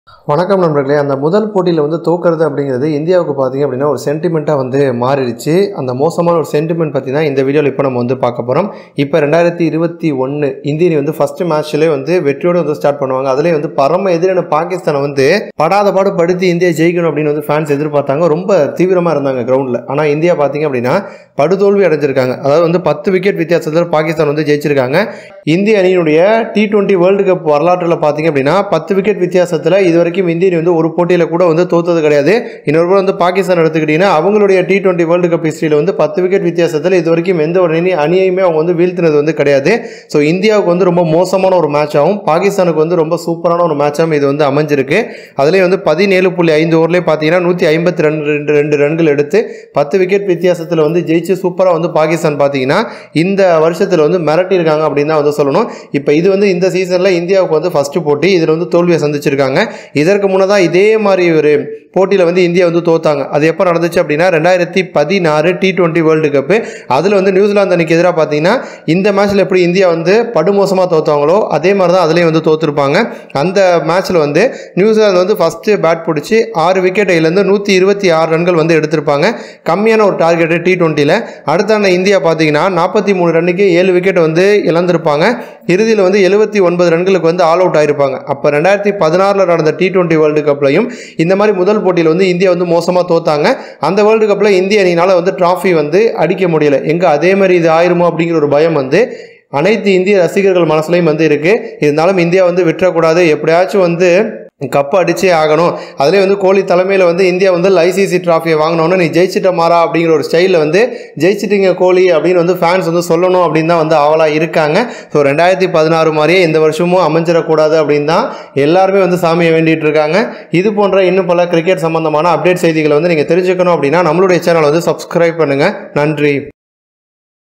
வணக்கம் நண்பர்களே அந்த முதல் போட்டியில் வந்து தோக்கிறது அப்படிங்கிறது இந்தியாவுக்கு பார்த்தீங்க அப்படின்னா ஒரு சென்டிமெண்ட்டாக வந்து மாறிடுச்சு அந்த மோசமான ஒரு சென்டிமெண்ட் பற்றி தான் இந்த வீடியோவில் இப்போ நம்ம வந்து பார்க்க போகிறோம் இப்போ ரெண்டாயிரத்தி இருபத்தி ஒன்று இந்திய அணி வந்து ஃபஸ்ட்டு மேட்ச்லேயே வந்து வெற்றியோடு வந்து ஸ்டார்ட் பண்ணுவாங்க அதுலேயே வந்து பரம எதிரான பாகிஸ்தானை வந்து படாத பாடு படுத்தி இந்தியா ஜெயிக்கணும் அப்படின்னு வந்து ஃபேன்ஸ் எதிர்பார்த்தாங்க ரொம்ப தீவிரமாக இருந்தாங்க கிரவுண்டில் ஆனால் இந்தியா பார்த்தீங்க அப்படின்னா படுதோல்வி அடைஞ்சிருக்காங்க அதாவது வந்து பத்து விக்கெட் வித்தியாசத்தில் பாகிஸ்தான் வந்து ஜெயிச்சிருக்காங்க இந்திய அணியினுடைய டி டுவெண்ட்டி வேர்ல்டு கப் வரலாற்றில் பார்த்தீங்க அப்படின்னா பத்து விக்கெட் வித்தியாசத்தில் இது வரைக்கும் இந்திய அணி வந்து ஒரு போட்டியில் கூட வந்து தோத்தது கிடையாது இன்னொரு கூட வந்து பாகிஸ்தான் எடுத்துக்கிட்டிங்கன்னா அவங்களுடைய டி டுவெண்ட்டி வேர்ல்டு கப் ஹிஸ்ட்ரியில் வந்து பத்து விக்கெட் வித்தியாசத்தில் இது வரைக்கும் எந்த ஒரு அணி அணியையுமே அவங்க வந்து வீழ்த்தினது வந்து கிடையாது ஸோ இந்தியாவுக்கு வந்து ரொம்ப மோசமான ஒரு மேட்ச் ஆகும் பாகிஸ்தானுக்கு வந்து ரொம்ப சூப்பரான ஒரு மேட்சாகவும் இது வந்து அமைஞ்சிருக்கு அதுலேயும் வந்து பதினேழு புள்ளி ஐந்து ஓவர்லேயே பார்த்தீங்கன்னா நூற்றி ஐம்பத்தி ரெண்டு ரெண்டு ரெண்டு ரன்கள் எடுத்து பத்து விக்கெட் வித்தியாசத்தில் வந்து ஜெயிச்சு சூப்பராக வந்து பாகிஸ்தான் பார்த்தீங்கன்னா இந்த வருஷத்தில் வந்து மிரட்டியிருக்காங்க அப்படின்னு தான் வந்து சொல்லணும் இப்போ இது வந்து இந்த சீசனில் இந்தியாவுக்கு வந்து ஃபஸ்ட்டு போட்டி இதில் வந்து தோல்வியை சந்திச்சிருக்காங்க இதற்கு முன்னதாக இதே மாதிரி ஒரு போட்டியில் வந்து இந்தியா வந்து தோத்தாங்க அது எப்போ நடந்துச்சு அப்படின்னா ரெண்டாயிரத்தி பதினாறு டி டுவெண்ட்டி வேர்ல்டு கப்பு அதில் வந்து நியூசிலாந்து அணிக்கு எதிராக பார்த்தீங்கன்னா இந்த மேட்ச்சில் எப்படி இந்தியா வந்து படுமோசமாக தோத்தாங்களோ அதே மாதிரி தான் அதுலேயும் வந்து தோற்றுருப்பாங்க அந்த மேட்ச்சில் வந்து நியூசிலாந்து வந்து ஃபஸ்ட்டு பேட் பிடிச்சி ஆறு விக்கெட் இருந்து நூற்றி இருபத்தி ஆறு ரன்கள் வந்து எடுத்திருப்பாங்க கம்மியான ஒரு டார்கெட்டு டி டுவெண்ட்டியில் அடுத்தாண்ட இந்தியா பார்த்தீங்கன்னா நாற்பத்தி மூணு ரன்னுக்கு ஏழு விக்கெட் வந்து இழந்திருப்பாங்க இறுதியில் வந்து எழுபத்தி ஒன்பது ரன்களுக்கு வந்து ஆல் அவுட் ஆயிருப்பாங்க அப்போ ரெண்டாயிரத்தி பதினாறில் நடந்த டி டுவெண்ட்டி வேர்ல்டு கப்லையும் இந்த மாதிரி முதல் போட்டியில் வந்து இந்தியா வந்து மோசமாக தோத்தாங்க அந்த வேர்ல்டு கப்பில் இந்திய அணியினால் வந்து ட்ராஃபி வந்து அடிக்க முடியல எங்கே அதே மாதிரி இது ஆயிருமோ அப்படிங்கிற ஒரு பயம் வந்து அனைத்து இந்திய ரசிகர்கள் மனசுலையும் வந்து இருக்குது இருந்தாலும் இந்தியா வந்து விட்டுறக்கூடாது எப்படியாச்சும் வந்து கப்பு அடிச்சே ஆகணும் அதுலேயே வந்து கோலி தலைமையில் வந்து இந்தியா வந்து ஐசிசி ட்ராஃபியை வாங்கினோன்னு நீ ஜெயிச்சிட்ட மாறா அப்படிங்கிற ஒரு ஸ்டைலில் வந்து ஜெயிச்சிட்டிங்க கோலி அப்படின்னு வந்து ஃபேன்ஸ் வந்து சொல்லணும் அப்படின்னு தான் வந்து ஆவலாக இருக்காங்க ஸோ ரெண்டாயிரத்தி பதினாறு மாதிரியே இந்த வருஷமும் அமைஞ்சிடக்கூடாது அப்படின்னு தான் எல்லாருமே வந்து சாமியை வேண்டிகிட்டு இருக்காங்க இது போன்ற இன்னும் பல கிரிக்கெட் சம்பந்தமான அப்டேட் செய்திகளை வந்து நீங்கள் தெரிஞ்சுக்கணும் அப்படின்னா நம்மளுடைய சேனலை வந்து சப்ஸ்கிரைப் பண்ணுங்கள் நன்றி